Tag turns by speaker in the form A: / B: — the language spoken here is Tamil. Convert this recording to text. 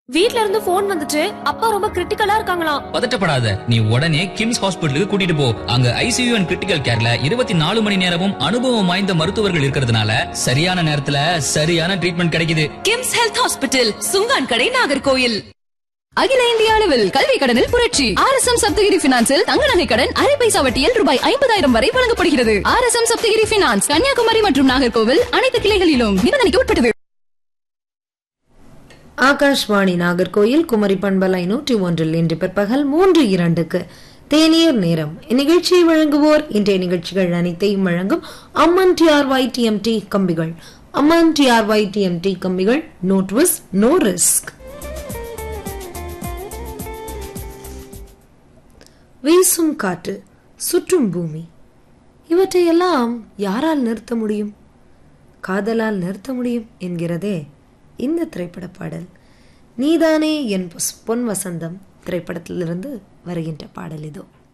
A: வீட்ல இருந்து போன் வந்துச்சு அப்பா ரொம்ப கிரிட்டிக்கலா இருக்காங்களாம்
B: பதட்டப்படாத நீ உடனே கிம்ஸ் ஹாஸ்பிட்டலுக்கு கூட்டிட்டு போ அங்க ஐசியூ அண்ட் கிரிட்டிக்கல் கேர்ல இருபத்தி நாலு மணி நேரமும் அனுபவம் வாய்ந்த மருத்துவர்கள் இருக்கிறதுனால சரியான நேரத்துல சரியான ட்ரீட்மெண்ட் கிடைக்குது
A: கிம்ஸ் ஹெல்த் ஹாஸ்பிட்டல் சுங்கான் கடை நாகர்கோயில்
C: அகில இந்திய அளவில் கல்வி கடனில் புரட்சி ஆர் எஸ் எம் சப்தகிரி பினான்சில் தங்க நகை கடன் அரை பைசா வட்டியில் ரூபாய் ஐம்பதாயிரம் வரை வழங்கப்படுகிறது R S M Saptagiri finance Kanyakumari மற்றும் நாகர்கோவில் அனைத்து கிளைகளிலும் நிபந்தனைக்கு உட்பட்டது
D: ஆகாஷ்வாணி நாகர்கோயில் குமரி பண்பலை நூற்றி ஒன்றில் இன்று பிற்பகல் மூன்று இரண்டுக்கு தேநீர் நேரம் இந்நிகழ்ச்சியை வழங்குவோர் இன்றைய நிகழ்ச்சிகள் அனைத்தையும் வழங்கும் அம்மன் டிஆர்ஒய் டிஎம்டி கம்பிகள் அம்மன் டிஆர்ஒய் டிஎம்டி கம்பிகள் நோ ட்விஸ்ட் நோ ரிஸ்க் வீசும் காற்று சுற்றும் பூமி இவற்றையெல்லாம் யாரால் நிறுத்த முடியும் காதலால் நிறுத்த முடியும் என்கிறதே இந்த திரைப்பட பாடல் நீதானே என் பொஸ்- பொன் வசந்தம் திரைப்படத்திலிருந்து வருகின்ற பாடல் இதோ